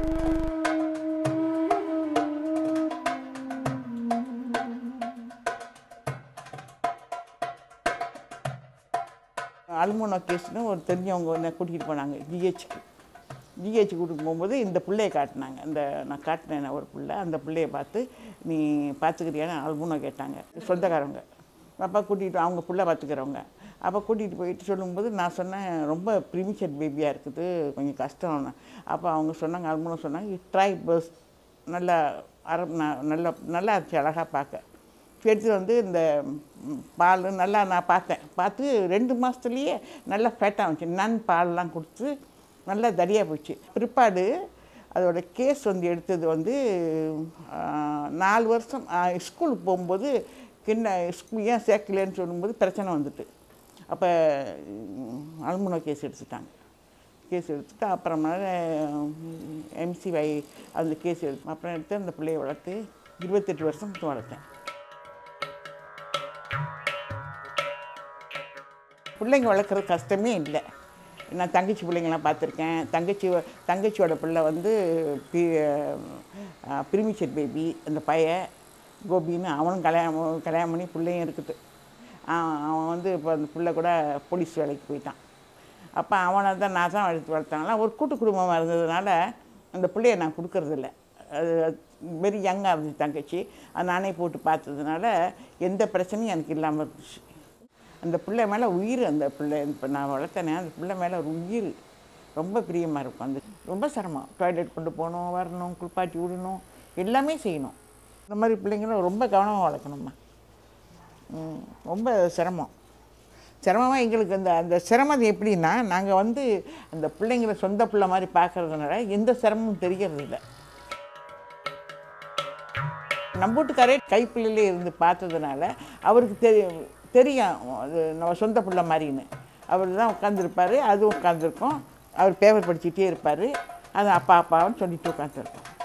அல்மோனோ கேஸ்னு ஒரு தெரிஞ்சவங்க என்னை கூட்டிகிட்டு போனாங்க ஜிஹெச்சுக்கு ஜிஹெச் கூட்டிட்டு போகும்போது இந்த பிள்ளையை காட்டினாங்க இந்த நான் காட்டினேன் ஒரு பிள்ளை அந்த பிள்ளையை பார்த்து நீ பார்த்துக்கிறியான்னு அல்மோனோ கேட்டாங்க சொந்தக்காரங்க அப்போ கூட்டிகிட்டு அவங்க பிள்ளை பார்த்துக்கிறவங்க அப்போ கூட்டிகிட்டு போயிட்டு சொல்லும்போது நான் சொன்னேன் ரொம்ப ப்ரிமிச்சர் பேபியாக இருக்குது கொஞ்சம் கஷ்டம் அப்போ அவங்க சொன்னாங்க அல்மோனோ சொன்னாங்க ட்ரை பஸ் நல்லா அர ந- நல்லா நல்லா இருந்துச்சு அழகாக பார்க்க எடுத்து வந்து இந்த ம், பால் நல்லா நான் பார்த்தேன் பார்த்து ரெண்டு மாதத்துலேயே நல்லா ஃபேட்டாக வந்துச்சு நன் பால்லாம் கொடுத்து நல்லா தடியாக போச்சு பிற்பாடு அதோட கேஸ் வந்து எடுத்தது வந்து ஆ, நாலு வருஷம் ஸ்கூலுக்கு போகும்போது கிண்ண ஸ்கூல் ஏன் சேர்க்கலன்னு சொல்லும்போது பிரச்சனை வந்துட்டு அப்போ அல்முனை கேஸ் எடுத்துட்டாங்க கேஸ் எடுத்துட்டு அப்புறமேல எம்சிவை அந்த கேஸ் எடுத்து அப்புறம் எடுத்து அந்த பிள்ளையை வளர்த்து இருபத்தெட்டு வருஷம் மட்டும் வளர்த்தேன் பிள்ளைங்க வளர்க்குறது கஷ்டமே இல்லை நான் தங்கச்சி பிள்ளைங்களாம் பார்த்துருக்கேன் தங்கச்சி வ- தங்கச்சியோட பிள்ளை வந்து பி பிரிமிச்சர் பேபி அந்த பையன் கோபின்னு அவனும் கல்யாணம் கல்யாணம் பண்ணி பிள்ளையும் இருக்குது அவன் அவன் வந்து இப்போ அந்த பிள்ளை கூட போலீஸ் வேலைக்கு போயிட்டான் அப்போ அவனை தான் நான் தான் வளர்த்து வளர்த்தாங்களா ஒரு கூட்டு குடும்பமாக இருந்ததுனால அந்த பிள்ளைய நான் கொடுக்கறதில்ல அது வெரி யங்காக இருந்துச்சு தங்கச்சி அது நானே போட்டு பார்த்ததுனால எந்த பிரச்சனையும் எனக்கு இல்லாமல் இருந்துச்சு அந்த பிள்ளை மேலே உயிர் அந்த பிள்ளை இப்போ நான் வளர்த்தனே அந்த பிள்ளை மேலே ஒரு உயிர் ரொம்ப பிரியமாக இருக்கும் அந்த ரொம்ப சிரமம் டாய்லெட் கொண்டு போகணும் வரணும் குளிப்பாட்டி விடணும் எல்லாமே செய்யணும் இந்த மாதிரி பிள்ளைங்கள ரொம்ப கவனமாக வளர்க்கணும்மா ம், ரொம்ப சிரமம் சிரமமாக எங்களுக்கு அந்த அந்த சிரமம் எப்படின்னா நாங்கள் வந்து அந்த பிள்ளைங்களை சொந்த பிள்ளை மாதிரி பார்க்கறதுனால எந்த சிரமமும் தெரியறது இல்லை நம்ம வீட்டுக்காரே கைப்பிள்ளையிலே இருந்து பார்த்ததுனால அவருக்கு தெரியும் தெரியும் அது நம்ம சொந்த பிள்ளை மாதிரின்னு அவர் தான் உட்காந்துருப்பார் அதுவும் உட்காந்துருக்கோம் அவர் பேப்பர் படிச்சுட்டே இருப்பார் அது அப்பா அப்பான்னு சொல்லிட்டு உட்காந்துருக்கோம்